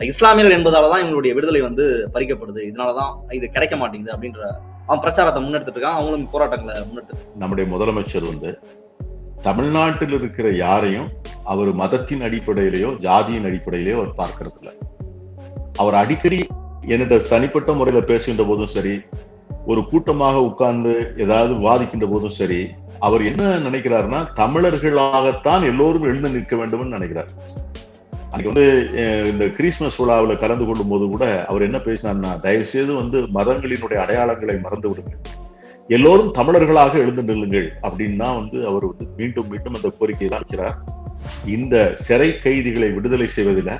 இஸ்லாமியர்கள் என்பதால தான் இவங்களுடைய விடுதலை வந்து பறிக்கப்படுது இதனாலதான் இது கிடைக்க மாட்டேங்குது அப்படின்ற அவன் பிரச்சாரத்தை முன்னெடுத்துட்டு இருக்கான் அவங்களும் போராட்டங்களை முன்னெடுத்துட்டு நம்முடைய முதலமைச்சர் வந்து தமிழ்நாட்டில் இருக்கிற யாரையும் அவர் மதத்தின் அடிப்படையிலேயோ ஜாதியின் அடிப்படையிலேயோ அவர் பார்க்கறது இல்ல அவர் அடிக்கடி என்னிட்ட தனிப்பட்ட முறையில பேசுகின்ற போதும் சரி ஒரு கூட்டமாக உட்கார்ந்து ஏதாவது வாதிக்கின்ற போதும் சரி அவர் என்ன நினைக்கிறாருன்னா தமிழர்களாகத்தான் எல்லோரும் எழுந்து நிற்க வேண்டும்னு நினைக்கிறார் அன்னைக்கு வந்து அஹ், இந்த கிறிஸ்துமஸ் விழாவில் கலந்து கொள்ளும் போது கூட அவர் என்ன பேசினார்னா தயவு செய்து வந்து மதங்களினுடைய அடையாளங்களை மறந்து விடுங்க எல்லோரும் தமிழர்களாக எழுந்து நில்லுங்கள் அப்படின்னு தான் வந்து அவர் வந்து மீண்டும் மீண்டும் அந்த கோரிக்கையை தான் வைக்கிறார் இந்த சிறை கைதிகளை விடுதலை செய்வதில்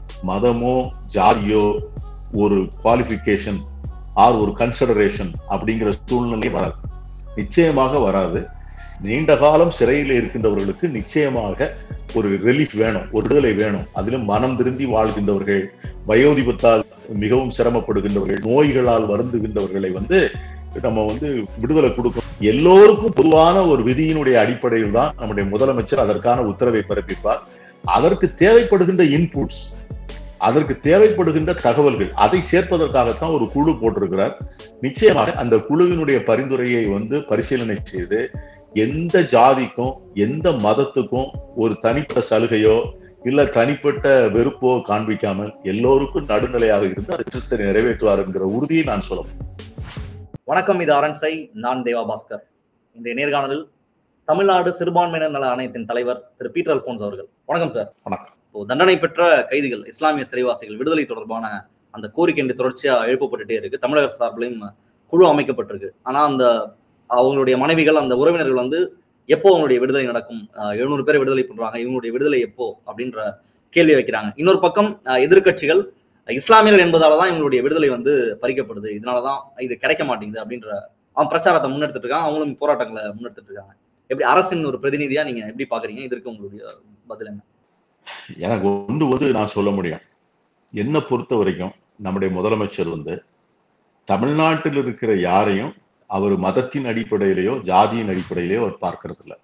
மதமோ ஜாதியோ ஒரு குவாலிஃபிகேஷன் ஆர் ஒரு கன்சிடரேஷன் அப்படிங்கிற சூழ்நிலை வராது நிச்சயமாக வராது நீண்ட காலம் சிறையில் இருக்கின்றவர்களுக்கு நிச்சயமாக ஒரு ரிலீஃப் வேணும் ஒரு விடுதலை வேணும் அதிலும் மனம் திருந்தி வாழ்கின்றவர்கள் வயோதிபத்தால் மிகவும் சிரமப்படுகின்றவர்கள் நோய்களால் வருந்துகின்றவர்களை வந்து நம்ம வந்து விடுதலை கொடுக்கணும் எல்லோருக்கும் பொதுவான ஒரு விதியினுடைய அடிப்படையில் தான் நம்முடைய முதலமைச்சர் அதற்கான உத்தரவை பிறப்பிப்பார் அதற்கு தேவைப்படுகின்ற இன்புட்ஸ் அதற்கு தேவைப்படுகின்ற தகவல்கள் அதை சேர்ப்பதற்காகத்தான் ஒரு குழு போட்டிருக்கிறார் நிச்சயமாக அந்த குழுவினுடைய பரிந்துரையை வந்து பரிசீலனை செய்து எந்த ஜாதிக்கும் எந்த மதத்துக்கும் ஒரு தனிப்பட்ட சலுகையோ இல்ல தனிப்பட்ட வெறுப்போ காண்பிக்காமல் எல்லோருக்கும் நடுநிலையாக இருந்து அந்த திட்டத்தை நிறைவேற்றுவார் என்கிற உறுதியை நான் சொல்ல முடியும். வணக்கம் இது அரண்சை நான் தேவா பாஸ்கர் இந்த நேர்காணலில் தமிழ்நாடு சிறுபான்மையினர் நல ஆணையத்தின் தலைவர் திரு பீட்டர் அல்போன்ஸ் அவர்கள் வணக்கம் சார் வணக்கம். இப்போ தண்டனை பெற்ற கைதிகள் இஸ்லாமிய சிறைவாசிகள் விடுதலை தொடர்பான அந்த கோரிக்கை இன்று தொடர்ச்சியா எழுப்பப்பட்டுட்டே இருக்கு தமிழக அரசார்பிலையும் குழு அமைக்கப்பட்டிருக்கு ஆனா அந்த அவங்களுடைய மனைவிகள் அந்த உறவினர்கள் வந்து எப்போ அவங்களுடைய விடுதலை நடக்கும் எழுநூறு பேரை விடுதலை பண்றாங்க இவங்களுடைய விடுதலை எப்போ அப்படின்ற கேள்வி வைக்கிறாங்க இன்னொரு பக்கம் அஹ், எதிர்க்கட்சிகள் இஸ்லாமியர்கள் என்பதால தான் இவங்களுடைய விடுதலை வந்து பறிக்கப்படுது இதனாலதான் இது கிடைக்க மாட்டேங்குது அப்படின்ற அவன் பிரச்சாரத்தை முன்னெடுத்துட்டு இருக்கான் அவங்களும் போராட்டங்களை முன்னெடுத்துட்டு இருக்காங்க எப்படி அரசின் ஒரு பிரதிநிதியா நீங்க எப்படி பாக்குறீங்க இதற்கு உங்களுடைய பதில் என்ன எனக்கு ஒன்று வந்து நான் சொல்ல முடியும் என்னை பொறுத்த வரைக்கும் நம்முடைய முதலமைச்சர் வந்து தமிழ்நாட்டில் இருக்கிற யாரையும் அவர் மதத்தின் அடிப்படையிலேயோ ஜாதியின் அடிப்படையிலேயோ அவர் பார்க்கறது இல்ல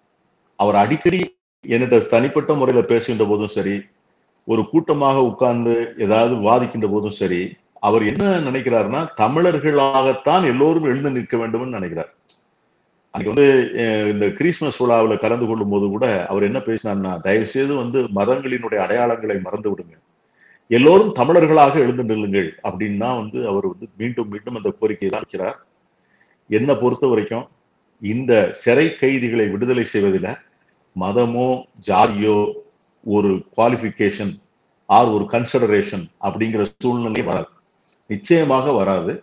அவர் அடிக்கடி என்னிட்ட தனிப்பட்ட முறையில பேசுகின்ற போதும் சரி ஒரு கூட்டமாக உட்கார்ந்து ஏதாவது வாதிக்கின்ற போதும் சரி அவர் என்ன நினைக்கிறாருன்னா தமிழர்களாகத்தான் எல்லோரும் எழுந்து நிற்க வேண்டும்னு நினைக்கிறார் அன்னைக்கு வந்து அஹ், இந்த கிறிஸ்துமஸ் விழாவில் கலந்து கொள்ளும் போது கூட அவர் என்ன பேசினார்னா தயவு செய்து வந்து மதங்களினுடைய அடையாளங்களை மறந்து விடுங்க எல்லோரும் தமிழர்களாக எழுந்து நில்லுங்கள் அப்படின்னு தான் வந்து அவர் வந்து மீண்டும் மீண்டும் அந்த கோரிக்கையை தான் வைக்கிறார் என்னை பொறுத்த வரைக்கும் இந்த சிறை கைதிகளை விடுதலை செய்வதில் மதமோ ஜாதியோ ஒரு குவாலிஃபிகேஷன் ஆர் ஒரு கன்சிடரேஷன் அப்படிங்கிற சூழ்நிலை வராது நிச்சயமாக வராது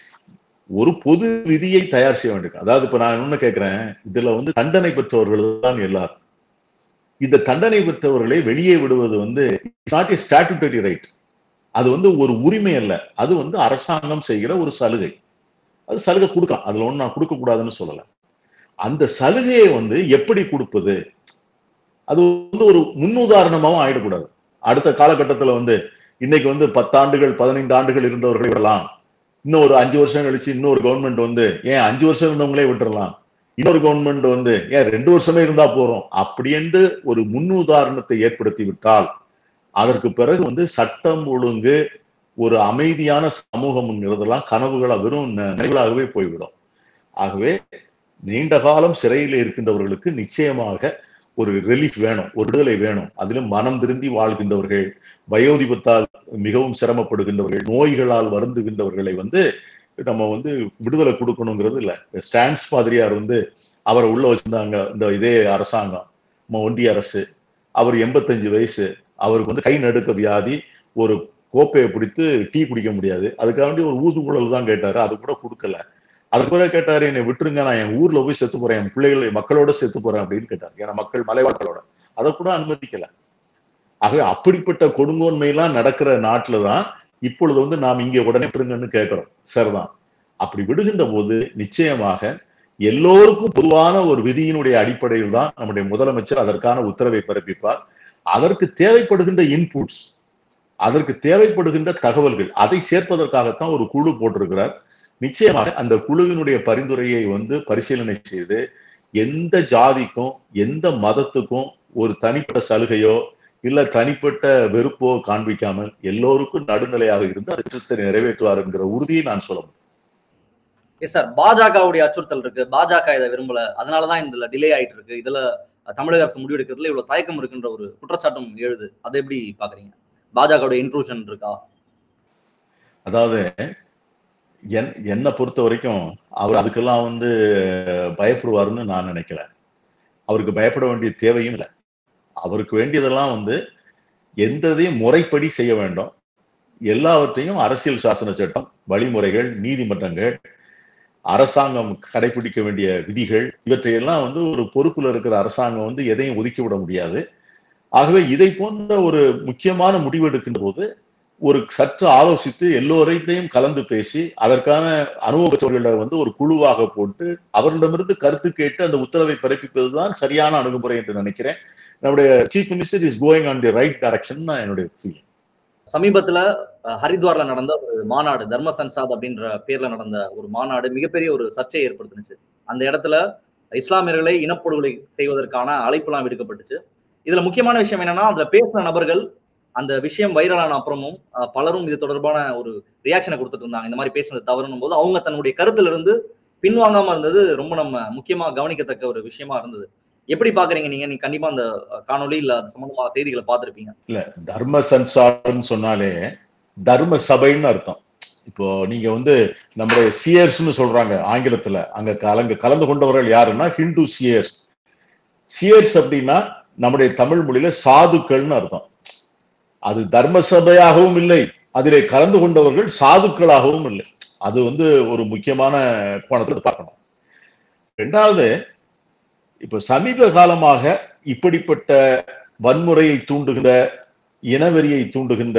ஒரு பொது விதியை தயார் செய்ய வேண்டும் அதாவது இப்ப நான் என்ன கேட்கிறேன் இதுல வந்து தண்டனை பெற்றவர்கள் தான் எல்லாரும் இந்த தண்டனை பெற்றவர்களை வெளியே விடுவது வந்து நாட் ஏ ஸ்டாட்டுட்டரி ரைட் அது வந்து ஒரு உரிமை அல்ல அது வந்து அரசாங்கம் செய்கிற ஒரு சலுகை அது சலுகை கொடுக்கலாம் அதுல ஒண்ணு நான் கொடுக்க கூடாதுன்னு சொல்லல அந்த சலுகையை வந்து எப்படி கொடுப்பது அது வந்து ஒரு முன்னுதாரணமாவும் ஆயிடக்கூடாது அடுத்த காலகட்டத்துல வந்து இன்னைக்கு வந்து பத்தாண்டுகள் பதினைந்து ஆண்டுகள் இருந்தவர்களை விடலாம் இன்னும் ஒரு அஞ்சு வருஷம் கழிச்சு இன்னொரு கவர்மெண்ட் வந்து ஏன் அஞ்சு வருஷம் இருந்தவங்களே விட்டுறலாம் இன்னொரு கவர்மெண்ட் வந்து ஏன் ரெண்டு வருஷமே இருந்தா போறோம் அப்படி என்று ஒரு முன்னுதாரணத்தை ஏற்படுத்தி விட்டால் அதற்கு பிறகு வந்து சட்டம் ஒழுங்கு ஒரு அமைதியான சமூகம்ங்கிறதெல்லாம் கனவுகளா வெறும் ந- நினைவுகளாகவே போய்விடும் ஆகவே நீண்ட காலம் சிறையில் இருக்கின்றவர்களுக்கு நிச்சயமாக ஒரு ரிலீஃப் வேணும் ஒரு விடுதலை வேணும் அதிலும் மனம் திருந்தி வாழ்கின்றவர்கள் வயோதிபத்தால் மிகவும் சிரமப்படுகின்றவர்கள் நோய்களால் வருந்துகின்றவர்களை வந்து நம்ம வந்து விடுதலை கொடுக்கணுங்கிறது இல்ல ஸ்டான்ஸ் பாதிரியார் வந்து அவரை உள்ள வச்சிருந்தாங்க இந்த இதே அரசாங்கம் நம்ம ஒன்றிய அரசு அவர் எண்பத்தஞ்சு வயசு அவருக்கு வந்து கை நடுக்க வியாதி ஒரு கோப்பையை பிடித்து டீ குடிக்க முடியாது அதுக்காக வேண்டி ஒரு ஊதுகுழல் தான் கேட்டாரு அது கூட கொடுக்கல அதுக்கு பிறகு கேட்டாரு என்னை விட்டுருங்க நான் என் ஊர்ல போய் செத்து போறேன் என் பிள்ளைகள் என் மக்களோட செத்து போறேன் அப்படின்னு கேட்டாரு ஏன்னா மக்கள் மலைவாழ்களோட அதை கூட அனுமதிக்கல ஆகவே அப்படிப்பட்ட கொடுங்கோன்மையெல்லாம் நடக்கிற நாட்டுல தான் இப்பொழுது வந்து நாம் இங்கே உடனே விட்டுருங்கன்னு கேட்கிறோம் சரிதான் அப்படி விடுகின்ற போது நிச்சயமாக எல்லோருக்கும் பொதுவான ஒரு விதியினுடைய அடிப்படையில் தான் நம்முடைய முதலமைச்சர் அதற்கான உத்தரவை பிறப்பிப்பார் அதற்கு தேவைப்படுகின்ற இன்புட்ஸ் அதற்கு தேவைப்படுகின்ற தகவல்கள் அதை சேர்ப்பதற்காகத்தான் ஒரு குழு போட்டிருக்கிறார் நிச்சயமாக அந்த குழுவினுடைய பரிந்துரையை வந்து பரிசீலனை செய்து எந்த ஜாதிக்கும் எந்த மதத்துக்கும் ஒரு தனிப்பட்ட சலுகையோ இல்ல தனிப்பட்ட வெறுப்போ காண்பிக்காமல் எல்லோருக்கும் நடுநிலையாக இருந்து அந்த திட்டத்தை நிறைவேற்றுவார் என்கிற உறுதியை நான் சொல்ல முடியும் எஸ் சார் பாஜகவுடைய அச்சுறுத்தல் இருக்கு பாஜக இதை விரும்பல அதனாலதான் இதுல டிலே ஆயிட்டு இருக்கு இதுல தமிழக அரசு முடிவெடுக்கிறதுல இவ்வளவு தயக்கம் இருக்குன்ற ஒரு குற்றச்சாட்டும் எழுது அதை எப்படி பாக்குறீங்க பாஜகவுடைய இன்க்ளூஷன் இருக்கா அதாவது என் என்னை பொறுத்த வரைக்கும் அவர் அதுக்கெல்லாம் வந்து பயப்படுவாருன்னு நான் நினைக்கல அவருக்கு பயப்பட வேண்டிய தேவையும் இல்லை அவருக்கு வேண்டியதெல்லாம் வந்து எந்ததையும் முறைப்படி செய்ய வேண்டும் எல்லாவற்றையும் அரசியல் சாசன சட்டம் வழிமுறைகள் நீதிமன்றங்கள் அரசாங்கம் கடைபிடிக்க வேண்டிய விதிகள் இவற்றையெல்லாம் வந்து ஒரு பொறுப்புல இருக்கிற அரசாங்கம் வந்து எதையும் ஒதுக்கி விட முடியாது ஆகவே இதை போன்ற ஒரு முக்கியமான முடிவு எடுக்கின்ற போது ஒரு சற்று ஆலோசித்து எல்லோரையும் கலந்து பேசி அதற்கான அனுபவ பெற்றவர்களை வந்து ஒரு குழுவாக போட்டு அவர்களிடமிருந்து கருத்து கேட்டு அந்த உத்தரவை பிறப்பிப்பதுதான் சரியான அணுகுமுறை என்று நினைக்கிறேன் நம்முடைய chief minister is going on the right direction தான் என்னுடைய ஃபீலிங் சமீபத்துல ஹரித்வார்ல நடந்த ஒரு மாநாடு தர்ம சன்சாத் அப்படின்ற பேர்ல நடந்த ஒரு மாநாடு மிகப்பெரிய ஒரு சர்ச்சையை ஏற்படுத்துனுச்சு அந்த இடத்துல இஸ்லாமியர்களை இனப்படுகொலை செய்வதற்கான அழைப்புலாம் விடுக்கப்பட்டுச்சு இதுல முக்கியமான விஷயம் என்னன்னா அதுல பேசின நபர்கள் அந்த விஷயம் வைரலான அப்புறமும் பலரும் இது தொடர்பான ஒரு ரியாக்ஷனை கொடுத்துட்டு இருந்தாங்க இந்த மாதிரி பேசுனது தவறுனும் போது அவங்க தன்னுடைய கருத்துல இருந்து பின்வாங்காம இருந்தது ரொம்ப நம்ம முக்கியமா கவனிக்கத்தக்க ஒரு விஷயமா இருந்தது எப்படி பாக்குறீங்க நீங்க நீங்க கண்டிப்பா அந்த காணொலி இல்ல அது சம்பந்தமான செய்திகளை பார்த்திருப்பீங்க இல்ல தர்ம சன்சார்னு சொன்னாலே தர்ம சபைன்னு அர்த்தம் இப்போ நீங்க வந்து நம்முடைய சியர்ஸ்னு சொல்றாங்க ஆங்கிலத்துல அங்க கலங்க கலந்து கொண்டவர்கள் யாருன்னா ஹிந்து சியர்ஸ் சியர்ஸ் அப்படின்னா நம்முடைய தமிழ் மொழியில சாதுக்கள்னு அர்த்தம் அது தர்ம சபையாகவும் இல்லை அதிலே கலந்து கொண்டவர்கள் சாதுக்களாகவும் இல்லை அது வந்து ஒரு முக்கியமான கோணத்தில் பார்க்கணும் ரெண்டாவது இப்ப சமீப காலமாக இப்படிப்பட்ட வன்முறையை தூண்டுகின்ற இனவெறியை தூண்டுகின்ற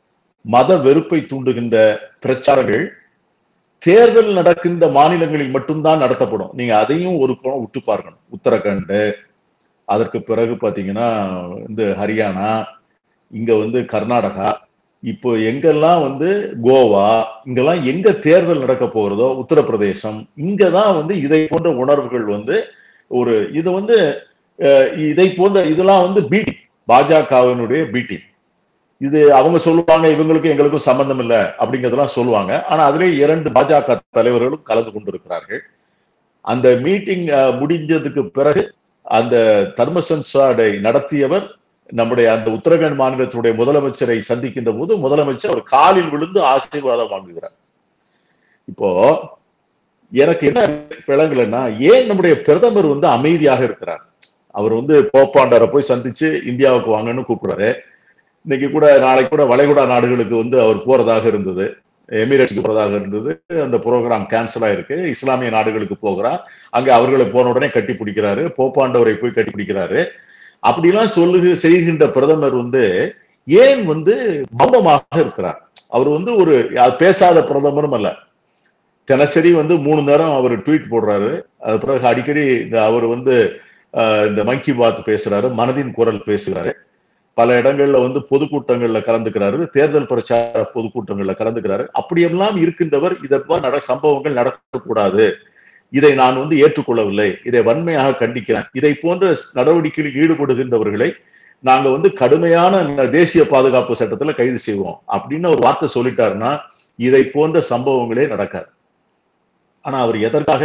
மத வெறுப்பை தூண்டுகின்ற பிரச்சாரங்கள் தேர்தல் நடக்கின்ற மாநிலங்களில் மட்டும்தான் நடத்தப்படும் நீங்க அதையும் ஒரு கோணம் விட்டு பார்க்கணும் உத்தரகண்ட் அதற்கு பிறகு பாத்தீங்கன்னா இந்த ஹரியானா இங்க வந்து கர்நாடகா இப்போ எங்கெல்லாம் வந்து கோவா இங்கெல்லாம் எங்க தேர்தல் நடக்க போகிறதோ உத்தரப்பிரதேசம் இங்கதான் வந்து இதை போன்ற உணர்வுகள் வந்து ஒரு இது வந்து இதை போன்ற இதெல்லாம் வந்து பிடி பாஜகவினுடைய பிடி இது அவங்க சொல்லுவாங்க இவங்களுக்கும் எங்களுக்கும் சம்பந்தம் இல்லை அப்படிங்கிறதெல்லாம் சொல்லுவாங்க ஆனா அதிலே இரண்டு பாஜக தலைவர்களும் கலந்து கொண்டிருக்கிறார்கள் அந்த மீட்டிங் முடிஞ்சதுக்கு பிறகு அந்த தர்மசன்சாடை நடத்தியவர் நம்முடைய அந்த உத்தரகாண்ட் மாநிலத்துடைய முதலமைச்சரை சந்திக்கின்ற போது முதலமைச்சர் அவர் காலில் விழுந்து ஆசீர்வாதம் வாங்குகிறார் இப்போ எனக்கு என்ன பிளங்கலன்னா ஏன் நம்முடைய பிரதமர் வந்து அமைதியாக இருக்கிறார் அவர் வந்து போப்பாண்டரை போய் சந்திச்சு இந்தியாவுக்கு வாங்கன்னு கூப்பிடுறாரு இன்னைக்கு கூட நாளைக்கு கூட வளைகுடா நாடுகளுக்கு வந்து அவர் போறதாக இருந்தது எமிரேட்ஸ்க்கு போறதாக இருந்தது அந்த ப்ரோக்ராம் கேன்சல் ஆயிருக்கு இஸ்லாமிய நாடுகளுக்கு போகிறார் அங்க அவர்களை போன உடனே கட்டி பிடிக்கிறாரு போப்பாண்டவரை போய் கட்டி பிடிக்கிறாரு அப்படிலாம் சொல்லு செய்கின்ற பிரதமர் வந்து ஏன் வந்து மௌனமாக இருக்கிறார் அவர் வந்து ஒரு பேசாத பிரதமரும் அல்ல தினசரி வந்து மூணு நேரம் அவர் ட்வீட் போடுறாரு அது பிறகு அடிக்கடி இந்த அவர் வந்து இந்த மங்கி பாத் பேசுறாரு மனதின் குரல் பேசுகிறாரு பல இடங்கள்ல வந்து பொதுக்கூட்டங்கள்ல கலந்துக்கிறாரு தேர்தல் பிரச்சார பொதுக்கூட்டங்கள்ல கலந்துக்கிறாரு அப்படியெல்லாம் இருக்கின்றவர் இதெல்லாம் நட சம்பவங்கள் நடக்கக்கூடாது இதை நான் வந்து ஏற்றுக்கொள்ளவில்லை இதை வன்மையாக கண்டிக்கிறேன் இதை போன்ற நடவடிக்கையில் ஈடுபடுகின்றவர்களை நாங்க வந்து கடுமையான தேசிய பாதுகாப்பு சட்டத்துல கைது செய்வோம் அப்படின்னு ஒரு வார்த்தை சொல்லிட்டாருன்னா இதை போன்ற சம்பவங்களே நடக்காது ஆனா அவர் எதற்காக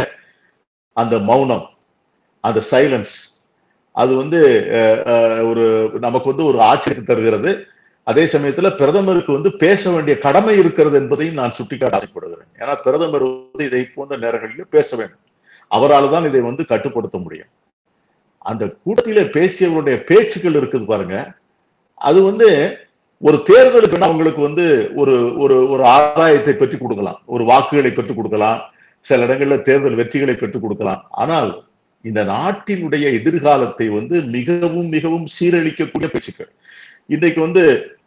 அந்த மௌனம் அந்த சைலன்ஸ் அது வந்து ஒரு நமக்கு வந்து ஒரு ஆச்சரியத்தை தருகிறது அதே சமயத்துல பிரதமருக்கு வந்து பேச வேண்டிய கடமை இருக்கிறது என்பதையும் நான் சுட்டிக்காட்ட ஆசைப்படுகிறேன் ஏன்னா பிரதமர் வந்து இதை போன்ற நேரங்களில் பேச வேண்டும் அவரால் தான் இதை வந்து கட்டுப்படுத்த முடியும் அந்த கூட்டத்திலே பேசியவருடைய பேச்சுக்கள் இருக்குது பாருங்க அது வந்து ஒரு தேர்தலுக்கு அவங்களுக்கு வந்து ஒரு ஒரு ஒரு ஆதாயத்தை பெற்றுக் கொடுக்கலாம் ஒரு வாக்குகளை பெற்றுக் கொடுக்கலாம் சில இடங்கள்ல தேர்தல் வெற்றிகளை பெற்றுக் கொடுக்கலாம் ஆனால் இந்த நாட்டினுடைய எதிர்காலத்தை வந்து மிகவும் மிகவும் சீரழிக்கக்கூடிய பேச்சுக்கள் இன்றைக்கு வந்து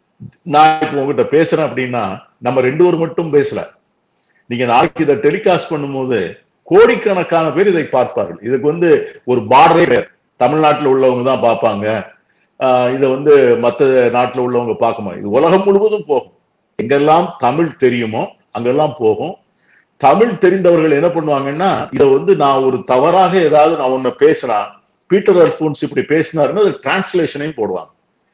நான் இப்போ உங்ககிட்ட பேசுறேன் அப்படின்னா நம்ம ரெண்டு பேர் மட்டும் பேசல நீங்க நாளைக்கு இதை டெலிகாஸ்ட் பண்ணும்போது கோடிக்கணக்கான பேர் இதை பார்ப்பார்கள் இதுக்கு வந்து ஒரு பார்டரே கிடையாது தமிழ்நாட்டில் உள்ளவங்க தான் பார்ப்பாங்க இதை வந்து மற்ற நாட்டில் உள்ளவங்க பார்க்குமா இது உலகம் முழுவதும் போகும் எங்கெல்லாம் தமிழ் தெரியுமோ அங்கெல்லாம் போகும் தமிழ் தெரிந்தவர்கள் என்ன பண்ணுவாங்கன்னா இதை வந்து நான் ஒரு தவறாக ஏதாவது நான் ஒன்னு பேசினா பீட்டர் அல்போன்ஸ் இப்படி பேசினாருன்னா அது டிரான்ஸ்லேஷனையும் போடுவாங்க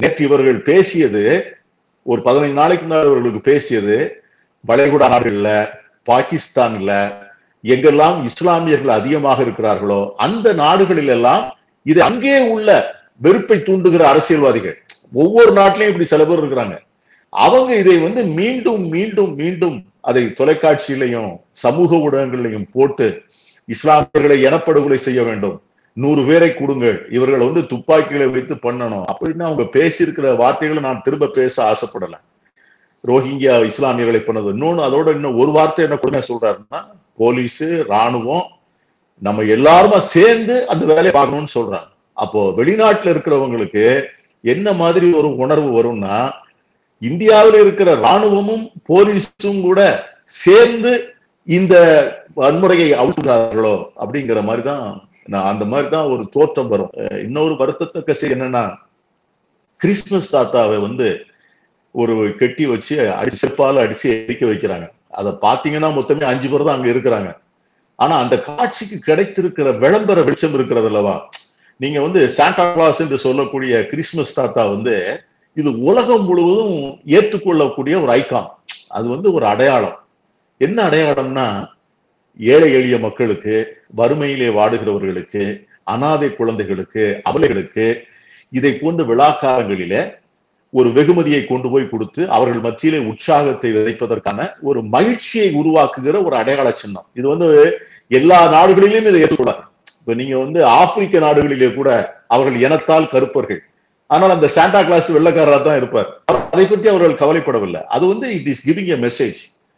நேற்று இவர்கள் பேசியது ஒரு பதினைந்து நாளைக்கு முன்னாடி இவர்களுக்கு பேசியது வளைகுடா நாடுகள்ல பாகிஸ்தான்ல எங்கெல்லாம் இஸ்லாமியர்கள் அதிகமாக இருக்கிறார்களோ அந்த நாடுகளில் எல்லாம் இது அங்கே உள்ள வெறுப்பை தூண்டுகிற அரசியல்வாதிகள் ஒவ்வொரு நாட்டிலையும் இப்படி சில பேர் இருக்கிறாங்க அவங்க இதை வந்து மீண்டும் மீண்டும் மீண்டும் அதை தொலைக்காட்சியிலையும் சமூக ஊடகங்களிலையும் போட்டு இஸ்லாமியர்களை எனப்படுகொலை செய்ய வேண்டும் நூறு பேரை கொடுங்கள் இவர்களை வந்து துப்பாக்கிகளை வைத்து பண்ணணும் அப்படின்னு அவங்க பேசியிருக்கிற வார்த்தைகளை நான் திரும்ப பேச ஆசைப்படல ரோஹிங்கியா இஸ்லாமியர்களை பண்ணது இன்னொன்னு அதோட இன்னும் ஒரு வார்த்தை என்ன கொடுமை சொல்றாருன்னா போலீஸ் ராணுவம் நம்ம எல்லாருமா சேர்ந்து அந்த வேலையை பார்க்கணும்னு சொல்றாங்க அப்போ வெளிநாட்டுல இருக்கிறவங்களுக்கு என்ன மாதிரி ஒரு உணர்வு வரும்னா இந்தியாவில் இருக்கிற ராணுவமும் போலீஸும் கூட சேர்ந்து இந்த வன்முறையை அவுத்துகிறார்களோ அப்படிங்கிற மாதிரி தான் நான் அந்த மாதிரி தான் ஒரு தோற்றம் வரும் அஹ் இன்னொரு வருத்தத்தக்க செய்தி என்னன்னா கிறிஸ்துமஸ் தாத்தாவை வந்து ஒரு கெட்டி வச்சு அடிச்சு செப்பால அடிச்சு எரிக்க வைக்கிறாங்க அதை பாத்தீங்கன்னா மொத்தமே அஞ்சு பேர் தான் அங்க இருக்கிறாங்க ஆனா அந்த காட்சிக்கு கிடைத்திருக்கிற விளம்பர வெளிச்சம் இருக்கிறது அல்லவா நீங்க வந்து சாண்டா கிளாஸ் என்று சொல்லக்கூடிய கிறிஸ்துமஸ் தாத்தா வந்து இது உலகம் முழுவதும் ஏற்றுக்கொள்ளக்கூடிய ஒரு ஐகான் அது வந்து ஒரு அடையாளம் என்ன அடையாளம்னா ஏழை எளிய மக்களுக்கு வறுமையிலே வாடுகிறவர்களுக்கு அனாதை குழந்தைகளுக்கு அவலைகளுக்கு இதை போன்ற விழாக்காலங்களிலே ஒரு வெகுமதியை கொண்டு போய் கொடுத்து அவர்கள் மத்தியிலே உற்சாகத்தை விதைப்பதற்கான ஒரு மகிழ்ச்சியை உருவாக்குகிற ஒரு அடையாள சின்னம் இது வந்து எல்லா நாடுகளிலும் இதை ஏற்றுக்கொள்ளார் இப்ப நீங்க வந்து ஆப்பிரிக்க நாடுகளிலே கூட அவர்கள் இனத்தால் கருப்பர்கள் ஆனால் அந்த சாண்டா கிளாஸ் வெள்ளக்காரரா தான் இருப்பார் அதை பற்றி அவர்கள் கவலைப்படவில்லை அது வந்து it is giving a message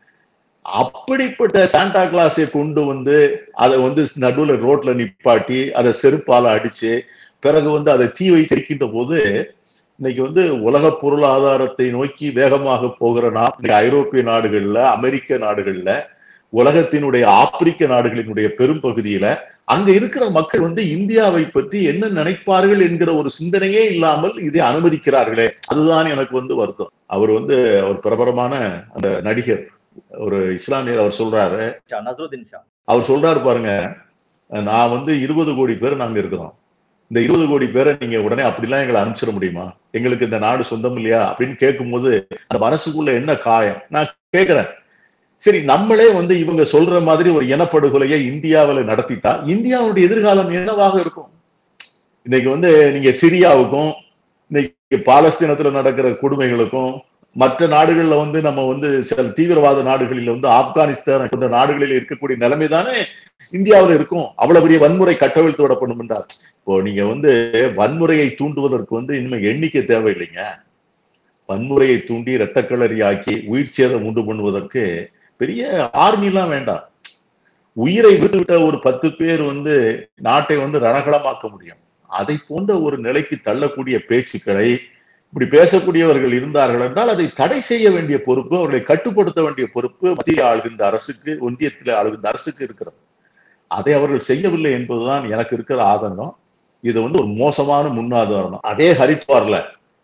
அப்படிப்பட்ட சாண்டா கிளாஸை கொண்டு வந்து அதை வந்து நடுவுல ரோட்ல நிப்பாட்டி அதை செருப்பால அடிச்சு பிறகு வந்து அதை தீ வைத்து எரிக்கின்ற போது இன்னைக்கு வந்து உலக பொருளாதாரத்தை நோக்கி வேகமாக போகிற நா இன்னைக்கு ஐரோப்பிய நாடுகள்ல அமெரிக்க நாடுகள்ல உலகத்தினுடைய ஆப்பிரிக்க நாடுகளினுடைய பெரும் பகுதியில அங்க இருக்கிற மக்கள் வந்து இந்தியாவை பற்றி என்ன நினைப்பார்கள் என்கிற ஒரு சிந்தனையே இல்லாமல் இதை அனுமதிக்கிறார்களே அதுதான் எனக்கு வந்து வருத்தம் அவர் வந்து ஒரு பிரபலமான அந்த நடிகர் ஒரு இஸ்லாமியர் அவர் சொல்றாரு ஷா, நஸ்ருதீன் ஷா அவர் சொல்றாரு பாருங்க நான் வந்து இருபது கோடி பேர் நாங்க இருக்கிறோம் இந்த இருபது கோடி பேரை நீங்க உடனே அப்படிலாம் எங்களை அனுப்பிச்சிட முடியுமா எங்களுக்கு இந்த நாடு சொந்தம் இல்லையா அப்படின்னு கேட்கும்போது அந்த மனசுக்குள்ள என்ன காயம் நான் கேட்கிறேன் சரி நம்மளே வந்து இவங்க சொல்ற மாதிரி ஒரு இனப்படுகொலையை இந்தியாவுல நடத்திட்டா இந்தியாவுடைய எதிர்காலம் என்னவாக இருக்கும் இன்னைக்கு வந்து நீங்க சிரியாவுக்கும் இன்னைக்கு பாலஸ்தீனத்துல நடக்கிற கொடுமைகளுக்கும் மற்ற நாடுகள்ல வந்து நம்ம வந்து சில தீவிரவாத நாடுகளில் வந்து ஆப்கானிஸ்தான் போன்ற நாடுகளில் இருக்கக்கூடிய நிலைமை தானே இந்தியாவில் இருக்கும் அவ்வளவு பெரிய வன்முறை கட்டவிழ்த்து விடப்படும் என்றார் இப்போ நீங்க வந்து வன்முறையை தூண்டுவதற்கு வந்து இனிமே எண்ணிக்கை தேவையில்லைங்க வன்முறையை தூண்டி இரத்த களரி ஆக்கி உயிர் சேதம் உண்டு பண்ணுவதற்கு பெரிய ஆர்மிலாம் வேண்டாம் உயிரை விட்டுவிட்ட ஒரு பத்து பேர் வந்து நாட்டை வந்து ரணகளமாக்க முடியும் அதை போன்ற ஒரு நிலைக்கு தள்ளக்கூடிய பேச்சுக்களை இப்படி பேசக்கூடியவர்கள் இருந்தார்கள் என்றால் அதை தடை செய்ய வேண்டிய பொறுப்பு அவர்களை கட்டுப்படுத்த வேண்டிய பொறுப்பு மத்திய ஆளுகின்ற அரசுக்கு ஒன்றியத்தில் ஆளுகின்ற அரசுக்கு இருக்கிறது அதை அவர்கள் செய்யவில்லை என்பதுதான் எனக்கு இருக்கிற ஆதங்கம் இது வந்து ஒரு மோசமான முன்னாதாரணம் அதே ஹரித்வார்ல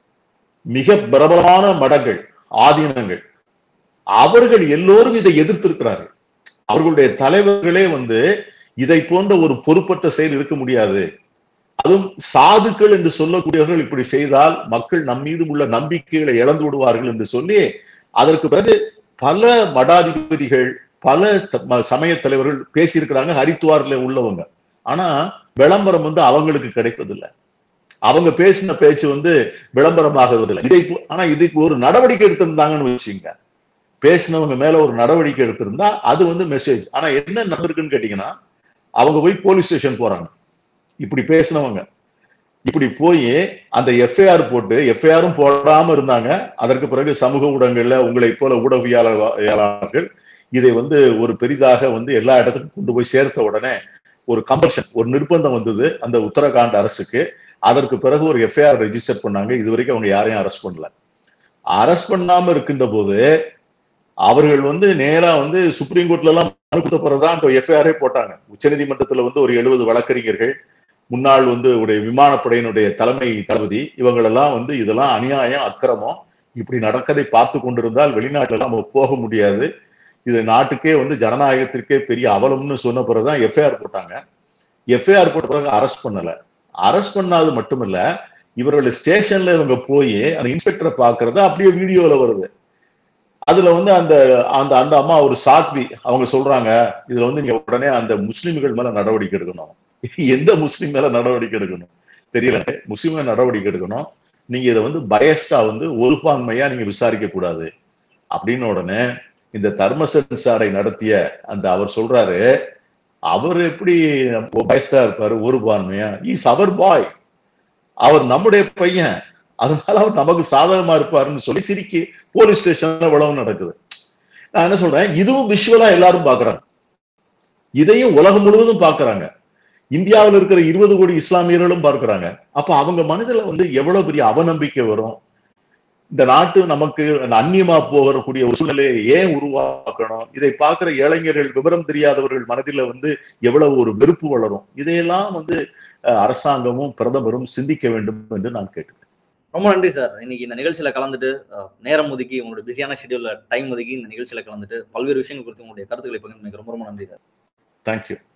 மிக பிரபலமான மடங்கள் ஆதீனங்கள் அவர்கள் எல்லோரும் இதை எதிர்த்திருக்கிறார்கள் அவர்களுடைய தலைவர்களே வந்து இதை போன்ற ஒரு பொறுப்பற்ற செயல் இருக்க முடியாது அதுவும் சாதுக்கள் என்று சொல்லக்கூடியவர்கள் இப்படி செய்தால் மக்கள் நம்மீது உள்ள நம்பிக்கைகளை இழந்து விடுவார்கள் என்று சொல்லி அதற்கு பிறகு பல மடாதிபதிகள் பல த- ம- சமய தலைவர்கள் பேசியிருக்கிறாங்க ஹரித்துவார்ல உள்ளவங்க ஆனா விளம்பரம் வந்து அவங்களுக்கு கிடைப்பதில்லை அவங்க பேசின பேச்சு வந்து விளம்பரமாகிறதில்லை இதை போ- ஆனா இதுக்கு ஒரு நடவடிக்கை எடுத்திருந்தாங்கன்னு வச்சுங்க பேசினவங்க மேல ஒரு நடவடிக்கை எடுத்திருந்தா அது வந்து மெசேஜ் ஆனா என்ன நடந்திருக்குன்னு கேட்டீங்கன்னா அவங்க போய் போலீஸ் ஸ்டேஷன் போறாங்க இப்படி பேசினவங்க இப்படி போய் அந்த எஃப்ஐஆர் போட்டு எஃப்ஐஆரும் போடாம இருந்தாங்க அதற்கு பிறகு சமூக ஊடகங்கள்ல உங்களை போல ஊடகவியலாளர்கள் இதை வந்து ஒரு பெரிதாக வந்து எல்லா இடத்துக்கும் கொண்டு போய் சேர்த்த உடனே ஒரு கம்பல்ஷன் ஒரு நிர்பந்தம் வந்தது அந்த உத்தரகாண்ட் அரசுக்கு அதற்கு பிறகு ஒரு எஃப்ஐஆர் ரெஜிஸ்டர் பண்ணாங்க இது வரைக்கும் அவங்க யாரையும் அரெஸ்ட் பண்ணல அரெஸ்ட் பண்ணாம இருக்கின்ற போது அவர்கள் வந்து நேரா வந்து சுப்ரீம் கோர்ட்ல எல்லாம் மனு கொடுத்த பிறகுதான் இப்போ எஃப்ஐஆரே போட்டாங்க உச்சநீதிமன்றத்துல வந்து ஒரு எழுபது வழக்கறிஞர்கள் முன்னாள் வந்து உடைய விமானப்படையினுடைய தலைமை தளபதி இவங்களெல்லாம் வந்து இதெல்லாம் அநியாயம் அக்கிரமம் இப்படி நடக்கதை பார்த்து கொண்டிருந்தால் வெளிநாட்டுல எல்லாம் நம்ம போக முடியாது இது நாட்டுக்கே வந்து ஜனநாயகத்திற்கே பெரிய அவலம்னு சொன்ன பிறகுதான் எஃப்ஐஆர் போட்டாங்க எஃப்ஐஆர் போட்ட பிறகு அரெஸ்ட் பண்ணல அரெஸ்ட் பண்ணாது மட்டுமில்ல இவர்கள் ஸ்டேஷன்ல இவங்க போய் அந்த இன்ஸ்பெக்டரை பாக்குறது அப்படியே வீடியோல வருது அதுல வந்து அந்த அந்த அந்த அம்மா ஒரு சாத்வி அவங்க சொல்றாங்க இதுல வந்து நீங்க உடனே அந்த முஸ்லிம்கள் மேல நடவடிக்கை எடுக்கணும் எந்த முஸ்லிம் மேல நடவடிக்கை எடுக்கணும் தெரியல முஸ்லிம் மேல நடவடிக்கை எடுக்கணும் நீங்க இதை வந்து பயஸ்டா வந்து ஒருபான்மையா நீங்க விசாரிக்க கூடாது அப்படின்னு உடனே இந்த தர்ம சென்சாரை நடத்திய அந்த அவர் சொல்றாரு அவர் எப்படி பயஸ்டா இருப்பாரு ஒருபான்மையா இஸ் அவர் பாய் அவர் நம்முடைய பையன் அதனால அவர் நமக்கு சாதகமா இருப்பாருன்னு சொல்லி சிரிக்கி போலீஸ் ஸ்டேஷன்ல உழவு நடக்குது நான் என்ன சொல்றேன் இதுவும் விஷுவலா எல்லாரும் பாக்குறாங்க இதையும் உலகம் முழுவதும் பாக்குறாங்க இந்தியாவில் இருக்கிற இருபது கோடி இஸ்லாமியர்களும் பார்க்கிறாங்க அப்ப அவங்க மனதில் வந்து எவ்வளவு பெரிய அவநம்பிக்கை வரும் இந்த நாட்டு நமக்கு அந்த அந்நியமா போகக்கூடிய ஒரு சூழ்நிலையை ஏன் உருவாக்கணும் இதை பார்க்கிற இளைஞர்கள் விவரம் தெரியாதவர்கள் மனதில் வந்து எவ்வளவு ஒரு வெறுப்பு வளரும் இதையெல்லாம் வந்து அரசாங்கமும் பிரதமரும் சிந்திக்க வேண்டும் என்று நான் கேட்டுக்கிறேன் ரொம்ப நன்றி சார் இன்னைக்கு இந்த நிகழ்ச்சியில கலந்துட்டு நேரம் ஒதுக்கி உங்களோட பிஸியான ஷெடியூல்ல டைம் ஒதுக்கி இந்த நிகழ்ச்சியில கலந்துட்டு பல்வேறு விஷயங்கள் குறித்து உங்களுடைய கருத்துக்களை பகிர்ந்து ரொம்ப ரொம்ப நன்றி சார் தேங்க்யூ